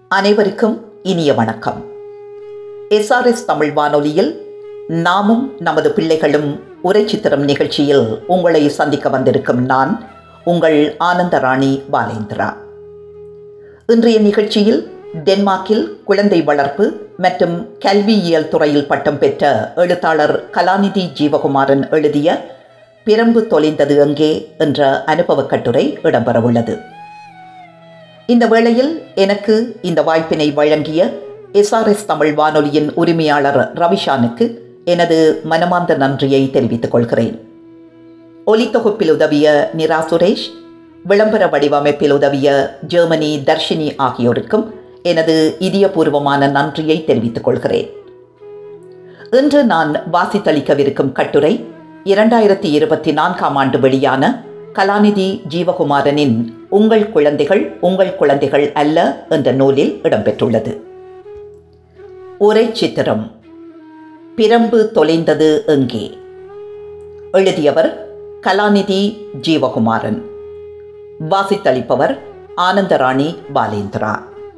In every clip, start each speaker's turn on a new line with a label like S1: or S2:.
S1: அனைவருக்கும் இனிய வணக்கம் எஸ்ஆர்எஸ் தமிழ் வானொலியில் நாமும் நமது பிள்ளைகளும் உரை சித்திரம் நிகழ்ச்சியில் உங்களை சந்திக்க வந்திருக்கும் நான் உங்கள் ஆனந்தராணி பாலேந்திரா இன்றைய நிகழ்ச்சியில் டென்மார்க்கில் குழந்தை வளர்ப்பு மற்றும் கல்வியியல் துறையில் பட்டம் பெற்ற எழுத்தாளர் கலாநிதி ஜீவகுமாரன் எழுதிய பிரம்பு தொலைந்தது எங்கே என்ற அனுபவக் கட்டுரை இடம்பெறவுள்ளது இந்த வேளையில் எனக்கு இந்த வாய்ப்பினை வழங்கிய எஸ்ஆர்எஸ் தமிழ் வானொலியின் உரிமையாளர் ரவிஷானுக்கு எனது மனமார்ந்த நன்றியை தெரிவித்துக் கொள்கிறேன் ஒலித்தொகுப்பில் உதவிய நிரா சுரேஷ் விளம்பர வடிவமைப்பில் உதவிய ஜெர்மனி தர்ஷினி ஆகியோருக்கும் எனது இதயபூர்வமான நன்றியை தெரிவித்துக் கொள்கிறேன் இன்று நான் வாசித்தளிக்கவிருக்கும் கட்டுரை இரண்டாயிரத்தி இருபத்தி நான்காம் ஆண்டு வெளியான கலாநிதி ஜீவகுமாரனின் உங்கள் குழந்தைகள் உங்கள் குழந்தைகள் அல்ல என்ற நூலில் இடம்பெற்றுள்ளது உரை சித்திரம் பிரம்பு தொலைந்தது எங்கே எழுதியவர் கலாநிதி ஜீவகுமாரன் வாசித்தளிப்பவர் ஆனந்தராணி பாலேந்திரா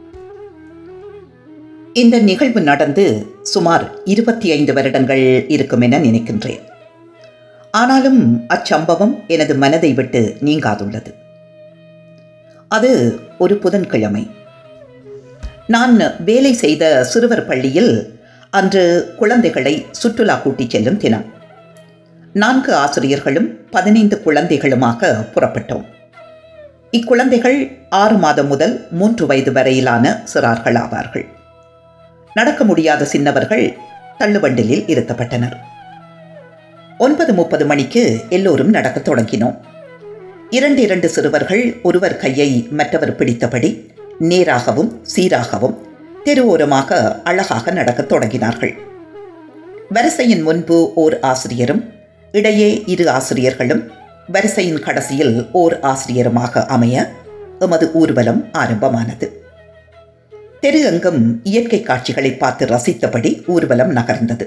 S1: இந்த நிகழ்வு நடந்து சுமார் இருபத்தி ஐந்து வருடங்கள் இருக்கும் என நினைக்கின்றேன் ஆனாலும் அச்சம்பவம் எனது மனதை விட்டு நீங்காதுள்ளது அது ஒரு புதன்கிழமை நான் வேலை செய்த சிறுவர் பள்ளியில் அன்று குழந்தைகளை சுற்றுலா கூட்டிச் செல்லும் தினம் நான்கு ஆசிரியர்களும் பதினைந்து குழந்தைகளுமாக புறப்பட்டோம் இக்குழந்தைகள் ஆறு மாதம் முதல் மூன்று வயது வரையிலான சிறார்கள் ஆவார்கள் நடக்க முடியாத சின்னவர்கள் தள்ளுவண்டிலில் இருத்தப்பட்டனர் ஒன்பது முப்பது மணிக்கு எல்லோரும் நடக்கத் தொடங்கினோம் இரண்டு இரண்டு சிறுவர்கள் ஒருவர் கையை மற்றவர் பிடித்தபடி நேராகவும் சீராகவும் தெருவோரமாக அழகாக நடக்கத் தொடங்கினார்கள் வரிசையின் முன்பு ஓர் ஆசிரியரும் இடையே இரு ஆசிரியர்களும் வரிசையின் கடைசியில் ஓர் ஆசிரியருமாக அமைய எமது ஊர்வலம் ஆரம்பமானது தெரு எங்கும் இயற்கை காட்சிகளை பார்த்து ரசித்தபடி ஊர்வலம் நகர்ந்தது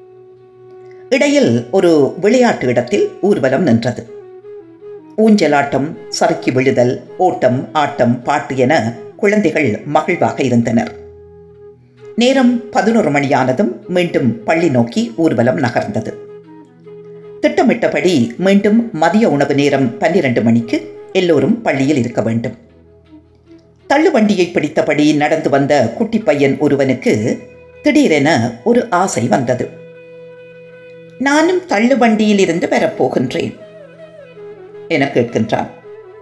S1: இடையில் ஒரு விளையாட்டு இடத்தில் ஊர்வலம் நின்றது ஊஞ்சலாட்டம் சறுக்கி விழுதல் ஓட்டம் ஆட்டம் பாட்டு என குழந்தைகள் மகிழ்வாக இருந்தனர் நேரம் பதினோரு மணியானதும் மீண்டும் பள்ளி நோக்கி ஊர்வலம் நகர்ந்தது திட்டமிட்டபடி மீண்டும் மதிய உணவு நேரம் பன்னிரண்டு மணிக்கு எல்லோரும் பள்ளியில் இருக்க வேண்டும் தள்ளுவண்டியை பிடித்தபடி நடந்து வந்த குட்டி பையன் ஒருவனுக்கு திடீரென ஒரு ஆசை வந்தது நானும் தள்ளுவண்டியில் இருந்து வரப்போகின்றேன் என கேட்கின்றான்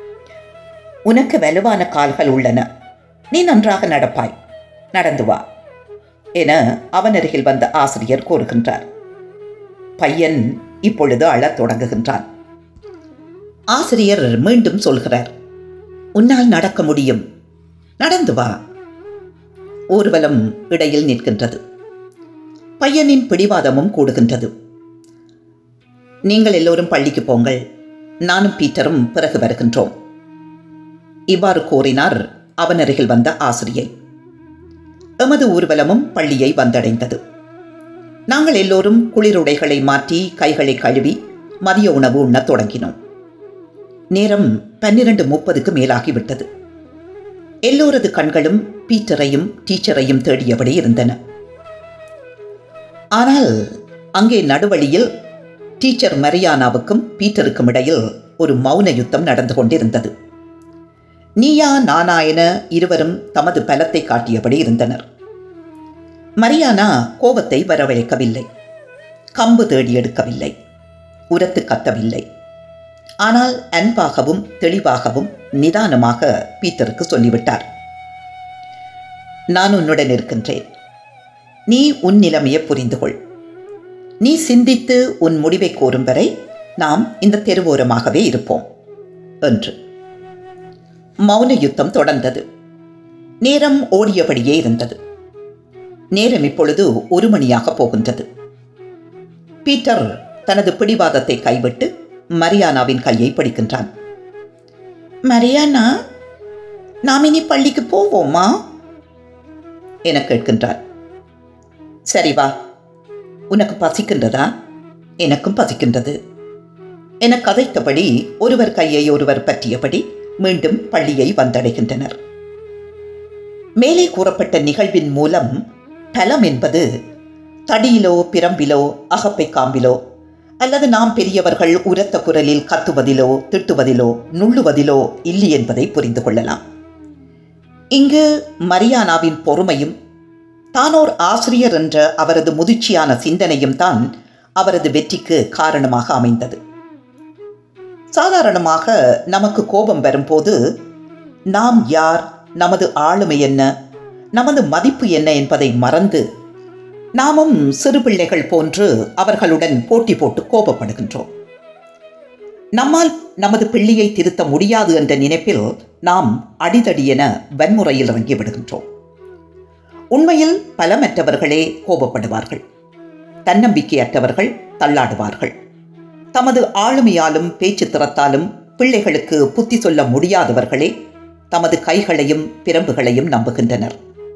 S1: உனக்கு வலுவான கால்கள் உள்ளன நீ நன்றாக நடப்பாய் நடந்து வா என அவன் அருகில் வந்த ஆசிரியர் கூறுகின்றார் பையன் இப்பொழுது அழத் தொடங்குகின்றான் ஆசிரியர் மீண்டும் சொல்கிறார் உன்னால் நடக்க முடியும் நடந்து வா ஊர்வலம் இடையில் நிற்கின்றது பையனின் பிடிவாதமும் கூடுகின்றது நீங்கள் எல்லோரும் பள்ளிக்கு போங்கள் நானும் பீட்டரும் பிறகு வருகின்றோம் இவ்வாறு கூறினார் அவன் அருகில் வந்த ஆசிரியை எமது ஊர்வலமும் பள்ளியை வந்தடைந்தது நாங்கள் எல்லோரும் குளிருடைகளை மாற்றி கைகளை கழுவி மதிய உணவு உண்ணத் தொடங்கினோம் நேரம் பன்னிரண்டு முப்பதுக்கு மேலாகிவிட்டது எல்லோரது கண்களும் பீட்டரையும் டீச்சரையும் தேடியபடி இருந்தன ஆனால் அங்கே நடுவழியில் டீச்சர் மரியானாவுக்கும் பீட்டருக்கும் இடையில் ஒரு மௌன யுத்தம் நடந்து கொண்டிருந்தது நீயா நானா என இருவரும் தமது பலத்தை காட்டியபடி இருந்தனர் மரியானா கோபத்தை வரவழைக்கவில்லை கம்பு தேடி எடுக்கவில்லை உரத்து கத்தவில்லை ஆனால் அன்பாகவும் தெளிவாகவும் நிதானமாக பீட்டருக்கு சொல்லிவிட்டார் நான் உன்னுடன் இருக்கின்றேன் நீ உன் நிலைமையை புரிந்து கொள் நீ சிந்தித்து உன் முடிவை கோரும் வரை நாம் இந்த தெருவோரமாகவே இருப்போம் என்று மௌன யுத்தம் தொடர்ந்தது நேரம் ஓடியபடியே இருந்தது நேரம் இப்பொழுது ஒரு மணியாக போகின்றது பீட்டர் தனது பிடிவாதத்தை கைவிட்டு மரியானாவின் கையை பிடிக்கின்றான் மரியானா நாம் இனி பள்ளிக்கு போவோமா என கேட்கின்றார் சரி வா உனக்கு பசிக்கின்றதா எனக்கும் பசிக்கின்றது என கதைத்தபடி ஒருவர் கையை ஒருவர் பற்றியபடி மீண்டும் பள்ளியை வந்தடைகின்றனர் மேலே கூறப்பட்ட நிகழ்வின் மூலம் பலம் என்பது தடியிலோ பிரம்பிலோ அகப்பை காம்பிலோ அல்லது நாம் பெரியவர்கள் உரத்த குரலில் கத்துவதிலோ திட்டுவதிலோ நுள்ளுவதிலோ இல்லை என்பதை புரிந்து கொள்ளலாம் இங்கு மரியானாவின் பொறுமையும் தானோர் ஆசிரியர் என்ற அவரது முதிர்ச்சியான சிந்தனையும் தான் அவரது வெற்றிக்கு காரணமாக அமைந்தது சாதாரணமாக நமக்கு கோபம் வரும்போது நாம் யார் நமது ஆளுமை என்ன நமது மதிப்பு என்ன என்பதை மறந்து நாமும் சிறு பிள்ளைகள் போன்று அவர்களுடன் போட்டி போட்டு கோபப்படுகின்றோம் நம்மால் நமது பிள்ளையை திருத்த முடியாது என்ற நினைப்பில் நாம் அடிதடி என வன்முறையில் இறங்கிவிடுகின்றோம் உண்மையில் பலமற்றவர்களே கோபப்படுவார்கள் தன்னம்பிக்கையற்றவர்கள் தள்ளாடுவார்கள் தமது ஆளுமையாலும் பேச்சு திறத்தாலும் பிள்ளைகளுக்கு புத்தி சொல்ல முடியாதவர்களே தமது கைகளையும் பிரம்புகளையும் நம்புகின்றனர்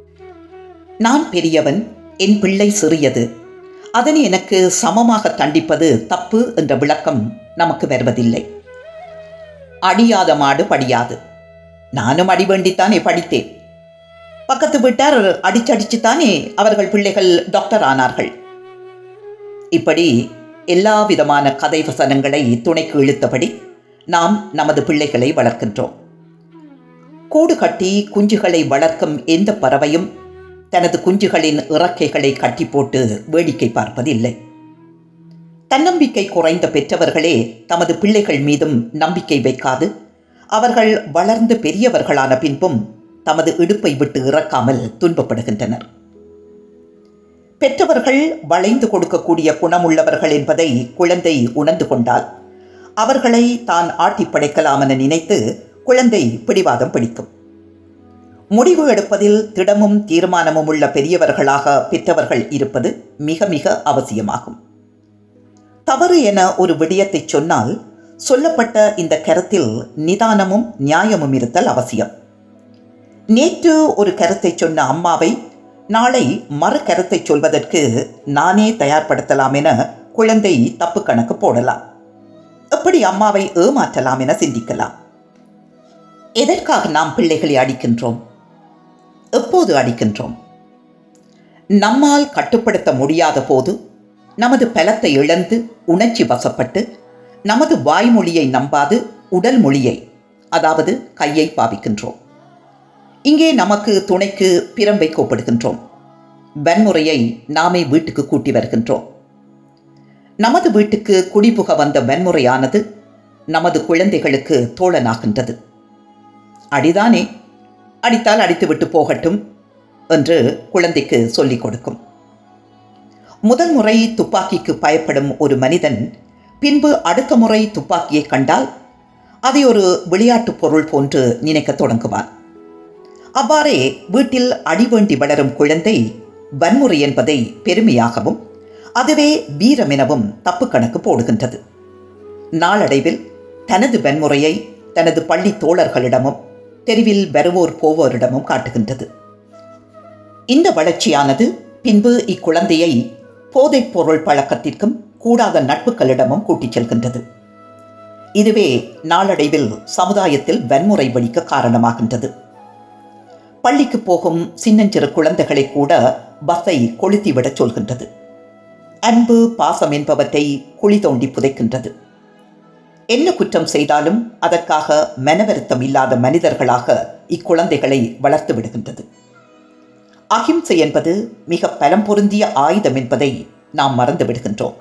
S1: நான் பெரியவன் என் பிள்ளை சிறியது அதனை எனக்கு சமமாக தண்டிப்பது தப்பு என்ற விளக்கம் நமக்கு வருவதில்லை அடியாத மாடு படியாது நானும் அடி வேண்டித்தானே படித்தேன் பக்கத்து வீட்டார் அடிச்சடிச்சுத்தானே அவர்கள் பிள்ளைகள் டாக்டர் ஆனார்கள் இப்படி எல்லா விதமான கதை வசனங்களை துணைக்கு இழுத்தபடி நாம் நமது பிள்ளைகளை வளர்க்கின்றோம் கூடு கட்டி குஞ்சுகளை வளர்க்கும் எந்த பறவையும் தனது குஞ்சுகளின் இறக்கைகளை கட்டி போட்டு வேடிக்கை பார்ப்பதில்லை தன்னம்பிக்கை குறைந்த பெற்றவர்களே தமது பிள்ளைகள் மீதும் நம்பிக்கை வைக்காது அவர்கள் வளர்ந்து பெரியவர்களான பின்பும் தமது இடுப்பை விட்டு இறக்காமல் துன்பப்படுகின்றனர் பெற்றவர்கள் வளைந்து கொடுக்கக்கூடிய குணமுள்ளவர்கள் என்பதை குழந்தை உணர்ந்து கொண்டால் அவர்களை தான் ஆட்டி படைக்கலாம் என நினைத்து குழந்தை பிடிவாதம் பிடிக்கும் முடிவு எடுப்பதில் திடமும் தீர்மானமும் உள்ள பெரியவர்களாக பெற்றவர்கள் இருப்பது மிக மிக அவசியமாகும் தவறு என ஒரு விடயத்தை சொன்னால் சொல்லப்பட்ட இந்த கருத்தில் நிதானமும் நியாயமும் இருத்தல் அவசியம் நேற்று ஒரு கருத்தை சொன்ன அம்மாவை நாளை மறு கருத்தை சொல்வதற்கு நானே தயார்படுத்தலாம் என குழந்தை தப்பு கணக்கு போடலாம் எப்படி அம்மாவை ஏமாற்றலாம் என சிந்திக்கலாம் எதற்காக நாம் பிள்ளைகளை அடிக்கின்றோம் எப்போது அடிக்கின்றோம் நம்மால் கட்டுப்படுத்த முடியாத போது நமது பலத்தை இழந்து உணர்ச்சி வசப்பட்டு நமது வாய்மொழியை நம்பாது உடல் மொழியை அதாவது கையை பாவிக்கின்றோம் இங்கே நமக்கு துணைக்கு பிரம்பை கூப்பிடுகின்றோம் வன்முறையை நாமே வீட்டுக்கு கூட்டி வருகின்றோம் நமது வீட்டுக்கு குடிபுக வந்த வன்முறையானது நமது குழந்தைகளுக்கு தோழனாகின்றது அடிதானே அடித்தால் அடித்துவிட்டு போகட்டும் என்று குழந்தைக்கு சொல்லிக் கொடுக்கும் முதல் முறை துப்பாக்கிக்கு பயப்படும் ஒரு மனிதன் பின்பு அடுத்த முறை துப்பாக்கியை கண்டால் அதை ஒரு விளையாட்டுப் பொருள் போன்று நினைக்கத் தொடங்குவான் அவ்வாறே வீட்டில் அடிவேண்டி வளரும் குழந்தை வன்முறை என்பதை பெருமையாகவும் அதுவே வீரமெனவும் தப்பு கணக்கு போடுகின்றது நாளடைவில் தனது வன்முறையை தனது பள்ளி தோழர்களிடமும் தெருவில் வருவோர் போவோரிடமும் காட்டுகின்றது இந்த வளர்ச்சியானது பின்பு இக்குழந்தையை போதைப் பொருள் பழக்கத்திற்கும் கூடாத நட்புகளிடமும் கூட்டிச் செல்கின்றது இதுவே நாளடைவில் சமுதாயத்தில் வன்முறை வலிக்க காரணமாகின்றது பள்ளிக்கு போகும் சின்னஞ்சிறு குழந்தைகளை கூட பஸ்ஸை கொளுத்திவிடச் சொல்கின்றது அன்பு பாசம் என்பவற்றை குழி தோண்டி புதைக்கின்றது என்ன குற்றம் செய்தாலும் அதற்காக மனவருத்தம் இல்லாத மனிதர்களாக இக்குழந்தைகளை வளர்த்து விடுகின்றது அகிம்சை என்பது மிக பலம் பொருந்திய ஆயுதம் என்பதை நாம் மறந்து விடுகின்றோம்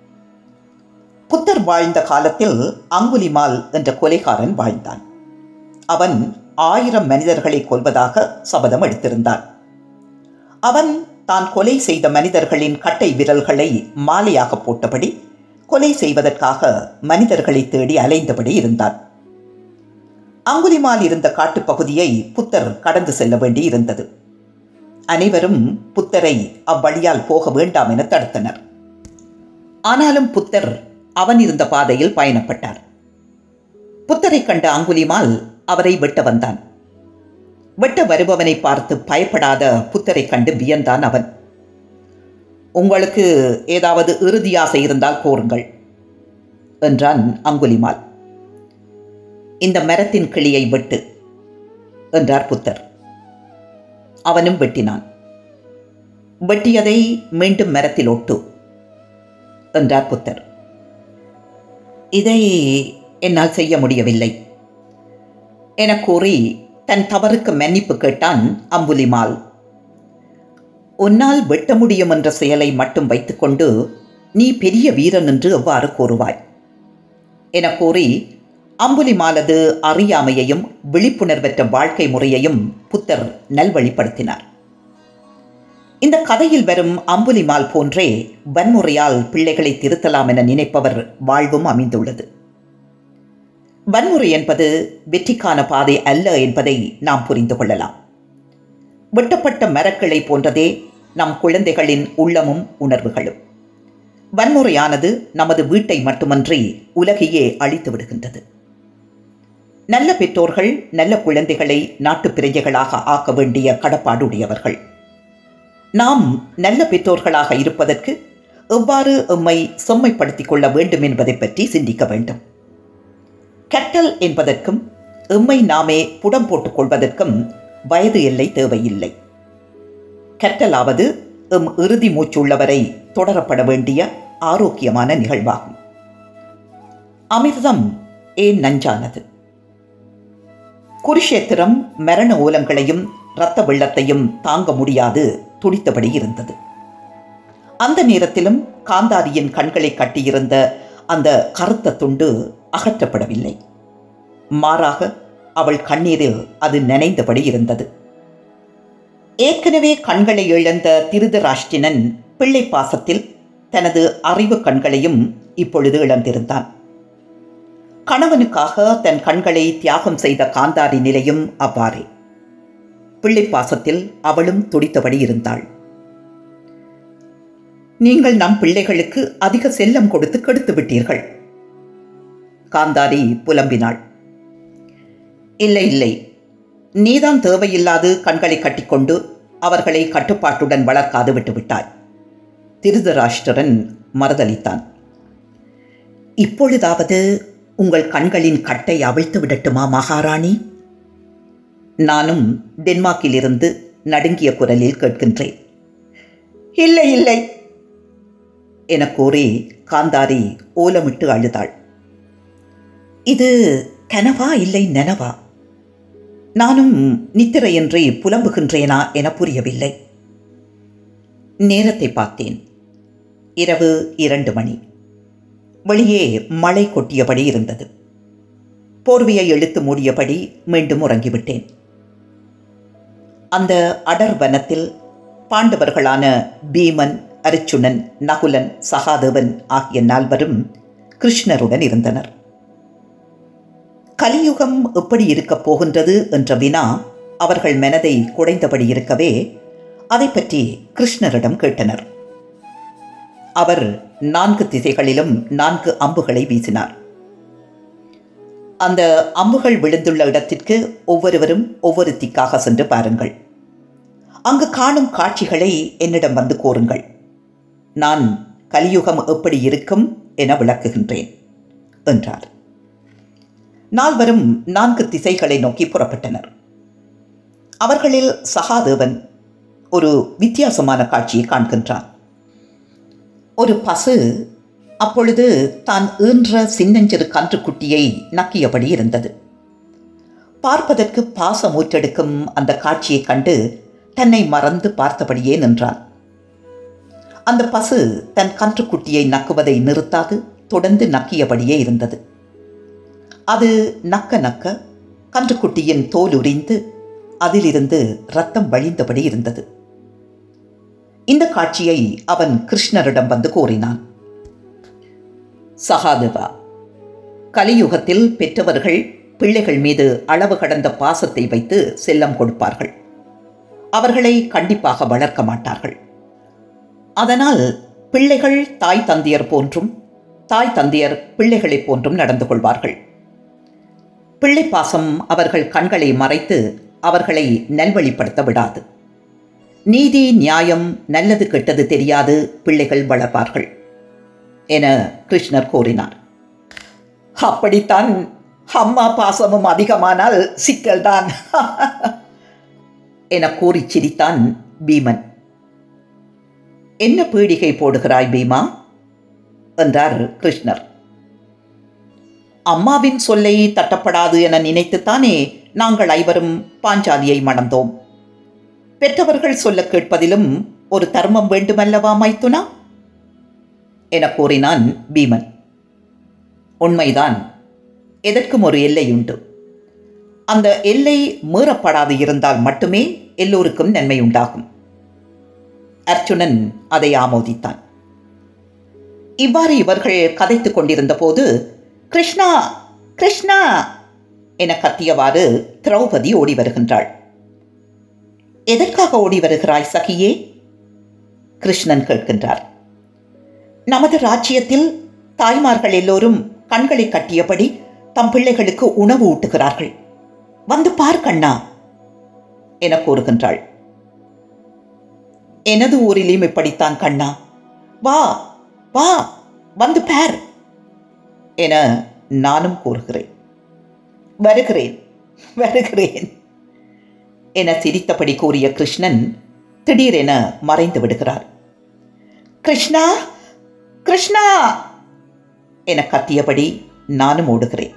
S1: புத்தர் வாழ்ந்த காலத்தில் அங்குலிமால் என்ற கொலைகாரன் வாழ்ந்தான் அவன் ஆயிரம் மனிதர்களை கொல்வதாக சபதம் எடுத்திருந்தான் அவன் தான் கொலை செய்த மனிதர்களின் கட்டை விரல்களை மாலையாக போட்டபடி கொலை செய்வதற்காக மனிதர்களை தேடி அலைந்தபடி இருந்தான் அங்குலிமால் இருந்த காட்டுப்பகுதியை புத்தர் கடந்து செல்ல வேண்டி இருந்தது அனைவரும் புத்தரை அவ்வழியால் போக வேண்டாம் என தடுத்தனர் ஆனாலும் புத்தர் அவன் இருந்த பாதையில் பயணப்பட்டார் புத்தரை கண்ட அங்குலிமால் அவரை வெட்ட வந்தான் வெட்ட வருபவனை பார்த்து பயப்படாத புத்தரை கண்டு வியந்தான் அவன் உங்களுக்கு ஏதாவது இறுதி ஆசை இருந்தால் கோருங்கள் என்றான் அங்குலிமால் இந்த மரத்தின் கிளியை வெட்டு என்றார் புத்தர் அவனும் வெட்டினான் வெட்டியதை மீண்டும் மரத்தில் ஒட்டு என்றார் புத்தர் இதை என்னால் செய்ய முடியவில்லை என கூறி தன் தவறுக்கு மன்னிப்பு கேட்டான் அம்புலிமால் உன்னால் வெட்ட முடியும் என்ற செயலை மட்டும் வைத்துக்கொண்டு நீ பெரிய வீரன் என்று எவ்வாறு கூறுவாய் என கூறி அம்புலிமாலது அறியாமையையும் விழிப்புணர்வற்ற வாழ்க்கை முறையையும் புத்தர் நல்வழிப்படுத்தினார் இந்த கதையில் வரும் அம்புலிமால் போன்றே வன்முறையால் பிள்ளைகளை திருத்தலாம் என நினைப்பவர் வாழ்வும் அமைந்துள்ளது வன்முறை என்பது வெற்றிக்கான பாதை அல்ல என்பதை நாம் புரிந்து கொள்ளலாம் வெட்டப்பட்ட மரக்கிளை போன்றதே நம் குழந்தைகளின் உள்ளமும் உணர்வுகளும் வன்முறையானது நமது வீட்டை மட்டுமன்றி உலகையே அழித்து விடுகின்றது நல்ல பெற்றோர்கள் நல்ல குழந்தைகளை நாட்டு பிரஜைகளாக ஆக்க வேண்டிய கடப்பாடு உடையவர்கள் நாம் நல்ல பெற்றோர்களாக இருப்பதற்கு எவ்வாறு எம்மை செம்மைப்படுத்திக் கொள்ள வேண்டும் என்பதை பற்றி சிந்திக்க வேண்டும் கற்றல் என்பதற்கும் எம்மை நாமே புடம் போட்டுக் கொள்வதற்கும் வயது எல்லை தேவையில்லை கற்றலாவது எம் இறுதி மூச்சுள்ளவரை தொடரப்பட வேண்டிய ஆரோக்கியமான நிகழ்வாகும் அமிர்தம் ஏன் நஞ்சானது குருஷேத்திரம் மரண ஓலங்களையும் இரத்த வெள்ளத்தையும் தாங்க முடியாது துடித்தபடி இருந்தது அந்த நேரத்திலும் காந்தாரியின் கண்களை கட்டியிருந்த அந்த கருத்த துண்டு அகற்றப்படவில்லை மாறாக அவள் கண்ணீரில் அது நனைந்தபடி இருந்தது ஏற்கனவே கண்களை இழந்த திருதராஷ்டினன் பிள்ளை பாசத்தில் தனது அறிவு கண்களையும் இப்பொழுது இழந்திருந்தான் கணவனுக்காக தன் கண்களை தியாகம் செய்த காந்தாரி நிலையும் அவ்வாறே பிள்ளை பாசத்தில் அவளும் துடித்தபடி இருந்தாள் நீங்கள் நம் பிள்ளைகளுக்கு அதிக செல்லம் கொடுத்து கெடுத்து விட்டீர்கள் காந்தாரி புலம்பினாள் இல்லை இல்லை நீதான் தேவையில்லாது கண்களை கட்டிக்கொண்டு அவர்களை கட்டுப்பாட்டுடன் வளர்க்காது விட்டுவிட்டாய் திருதராஷ்டிரன் மறுதளித்தான் இப்பொழுதாவது உங்கள் கண்களின் கட்டை அவிழ்த்து விடட்டுமா மகாராணி நானும் டென்மார்க்கிலிருந்து நடுங்கிய குரலில் கேட்கின்றேன் இல்லை இல்லை என கூறி காந்தாரி ஓலமிட்டு அழுதாள் இது கனவா இல்லை நனவா நானும் நித்திரையின்றி புலம்புகின்றேனா என புரியவில்லை நேரத்தை பார்த்தேன் இரவு இரண்டு மணி வெளியே மழை கொட்டியபடி இருந்தது போர்வையை இழுத்து மூடியபடி மீண்டும் உறங்கிவிட்டேன் அந்த அடர் வனத்தில் பாண்டவர்களான பீமன் அரிச்சுனன் நகுலன் சகாதேவன் ஆகிய நால்வரும் கிருஷ்ணருடன் இருந்தனர் கலியுகம் எப்படி இருக்கப் போகின்றது என்ற வினா அவர்கள் மனதை குடைந்தபடி இருக்கவே அதை பற்றி கிருஷ்ணரிடம் கேட்டனர் அவர் நான்கு திசைகளிலும் நான்கு அம்புகளை வீசினார் அந்த அம்புகள் விழுந்துள்ள இடத்திற்கு ஒவ்வொருவரும் ஒவ்வொரு திக்காக சென்று பாருங்கள் அங்கு காணும் காட்சிகளை என்னிடம் வந்து கூறுங்கள் நான் கலியுகம் எப்படி இருக்கும் என விளக்குகின்றேன் என்றார் நால்வரும் நான்கு திசைகளை நோக்கி புறப்பட்டனர் அவர்களில் சகாதேவன் ஒரு வித்தியாசமான காட்சியை காண்கின்றான் ஒரு பசு அப்பொழுது தான் ஈன்ற சின்னஞ்சிறு கன்றுக்குட்டியை நக்கியபடி இருந்தது பார்ப்பதற்கு பாசம் ஊற்றெடுக்கும் அந்த காட்சியைக் கண்டு தன்னை மறந்து பார்த்தபடியே நின்றான் அந்த பசு தன் கன்றுக்குட்டியை நக்குவதை நிறுத்தாது தொடர்ந்து நக்கியபடியே இருந்தது அது நக்க நக்க கன்றுக்குட்டியின் தோல் உரிந்து அதிலிருந்து ரத்தம் வழிந்தபடி இருந்தது இந்த காட்சியை அவன் கிருஷ்ணரிடம் வந்து கூறினான் சகாதேவா கலியுகத்தில் பெற்றவர்கள் பிள்ளைகள் மீது அளவு கடந்த பாசத்தை வைத்து செல்லம் கொடுப்பார்கள் அவர்களை கண்டிப்பாக வளர்க்க மாட்டார்கள் அதனால் பிள்ளைகள் தாய் தந்தையர் போன்றும் தாய் தந்தையர் பிள்ளைகளைப் போன்றும் நடந்து கொள்வார்கள் பிள்ளை பாசம் அவர்கள் கண்களை மறைத்து அவர்களை நல்வழிப்படுத்த விடாது நீதி நியாயம் நல்லது கெட்டது தெரியாது பிள்ளைகள் வளர்ப்பார்கள் என கிருஷ்ணர் கூறினார் அப்படித்தான் அம்மா பாசமும் அதிகமானால் சிக்கல்தான் என கூறிச் சிரித்தான் பீமன் என்ன பீடிகை போடுகிறாய் பீமா என்றார் கிருஷ்ணர் அம்மாவின் சொல்லை தட்டப்படாது என நினைத்துத்தானே நாங்கள் ஐவரும் பாஞ்சாலியை மணந்தோம் பெற்றவர்கள் சொல்ல கேட்பதிலும் ஒரு தர்மம் வேண்டுமல்லவா மைத்துனா என கூறினான் பீமன் உண்மைதான் எதற்கும் ஒரு எல்லை உண்டு அந்த எல்லை மீறப்படாது இருந்தால் மட்டுமே எல்லோருக்கும் நன்மை உண்டாகும் அர்ஜுனன் அதை ஆமோதித்தான் இவ்வாறு இவர்கள் கதைத்துக் கொண்டிருந்த போது கிருஷ்ணா கிருஷ்ணா என கத்தியவாறு திரௌபதி ஓடி வருகின்றாள் எதற்காக ஓடி வருகிறாய் சகியே கிருஷ்ணன் கேட்கின்றார் நமது ராஜ்யத்தில் தாய்மார்கள் எல்லோரும் கண்களை கட்டியபடி தம் பிள்ளைகளுக்கு உணவு ஊட்டுகிறார்கள் வந்து பார் கண்ணா என கூறுகின்றாள் எனது ஊரிலும் இப்படித்தான் கண்ணா வா வா வந்து பார் என நானும் கூறுகிறேன் வருகிறேன் வருகிறேன் என சிரித்தபடி கூறிய கிருஷ்ணன் திடீரென மறைந்து விடுகிறார் கிருஷ்ணா கிருஷ்ணா என கத்தியபடி நானும் ஓடுகிறேன்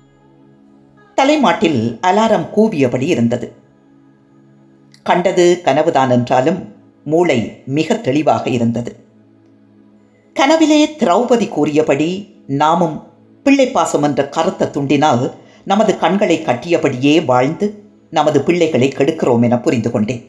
S1: தலைமாட்டில் அலாரம் கூவியபடி இருந்தது கண்டது கனவுதான் என்றாலும் மூளை மிக தெளிவாக இருந்தது கனவிலே திரௌபதி கூறியபடி நாமும் பிள்ளை பாசம் என்ற கருத்த துண்டினால் நமது கண்களை கட்டியபடியே வாழ்ந்து நமது பிள்ளைகளை கெடுக்கிறோம் என புரிந்து கொண்டேன்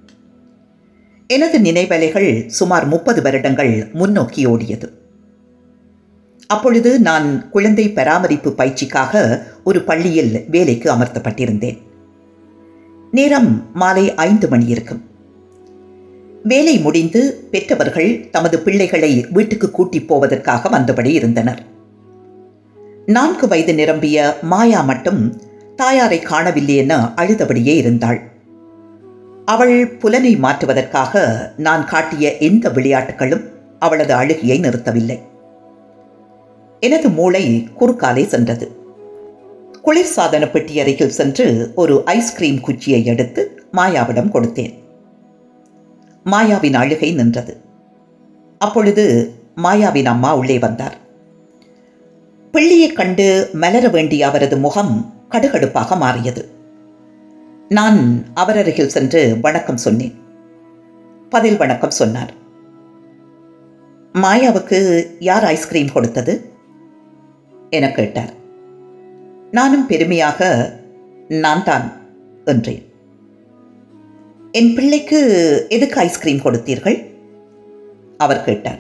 S1: எனது நினைவலைகள் சுமார் முப்பது வருடங்கள் முன்னோக்கி ஓடியது அப்பொழுது நான் குழந்தை பராமரிப்பு பயிற்சிக்காக ஒரு பள்ளியில் வேலைக்கு அமர்த்தப்பட்டிருந்தேன் நேரம் மாலை ஐந்து மணி இருக்கும் வேலை முடிந்து பெற்றவர்கள் தமது பிள்ளைகளை வீட்டுக்கு கூட்டிப் போவதற்காக வந்தபடி இருந்தனர் நான்கு வயது நிரம்பிய மாயா மட்டும் தாயாரை காணவில்லை என அழுதபடியே இருந்தாள் அவள் புலனை மாற்றுவதற்காக நான் காட்டிய எந்த விளையாட்டுகளும் அவளது அழுகையை நிறுத்தவில்லை எனது மூளை குறுக்காலே சென்றது குளிர்சாதன பெட்டி அருகில் சென்று ஒரு ஐஸ்கிரீம் குச்சியை எடுத்து மாயாவிடம் கொடுத்தேன் மாயாவின் அழுகை நின்றது அப்பொழுது மாயாவின் அம்மா உள்ளே வந்தார் பிள்ளையைக் கண்டு மலர வேண்டிய அவரது முகம் கடுகடுப்பாக மாறியது நான் அவர் அருகில் சென்று வணக்கம் சொன்னேன் பதில் வணக்கம் சொன்னார் மாயாவுக்கு யார் ஐஸ்கிரீம் கொடுத்தது என கேட்டார் நானும் பெருமையாக நான் தான் என்றேன் என் பிள்ளைக்கு எதுக்கு ஐஸ்கிரீம் கொடுத்தீர்கள் அவர் கேட்டார்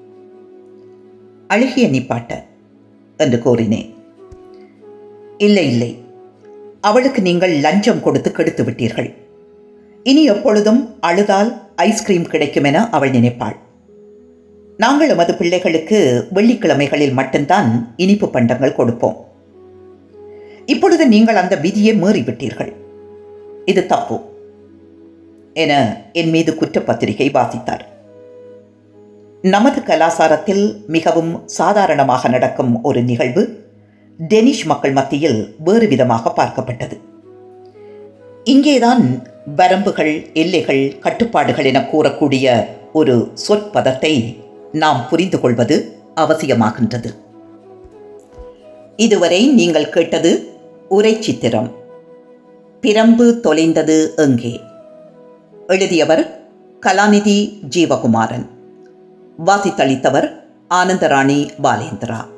S1: அழுகிய நிப்பாட்ட என்று கூறினேன் இல்லை இல்லை அவளுக்கு நீங்கள் லஞ்சம் கொடுத்து கெடுத்து விட்டீர்கள் இனி எப்பொழுதும் அழுதால் ஐஸ்கிரீம் கிடைக்கும் என அவள் நினைப்பாள் நாங்கள் எமது பிள்ளைகளுக்கு வெள்ளிக்கிழமைகளில் மட்டும்தான் இனிப்பு பண்டங்கள் கொடுப்போம் இப்பொழுது நீங்கள் அந்த விதியை மீறிவிட்டீர்கள் இது தப்பு என என் மீது குற்றப்பத்திரிகை வாசித்தார் நமது கலாசாரத்தில் மிகவும் சாதாரணமாக நடக்கும் ஒரு நிகழ்வு டெனிஷ் மக்கள் மத்தியில் வேறு விதமாக பார்க்கப்பட்டது இங்கேதான் வரம்புகள் எல்லைகள் கட்டுப்பாடுகள் என கூறக்கூடிய ஒரு சொற்பதத்தை நாம் புரிந்து கொள்வது அவசியமாகின்றது இதுவரை நீங்கள் கேட்டது உரை சித்திரம் பிரம்பு தொலைந்தது எங்கே எழுதியவர் கலாநிதி ஜீவகுமாரன் வாசித்தளித்தவர் ஆனந்தராணி பாலேந்திரா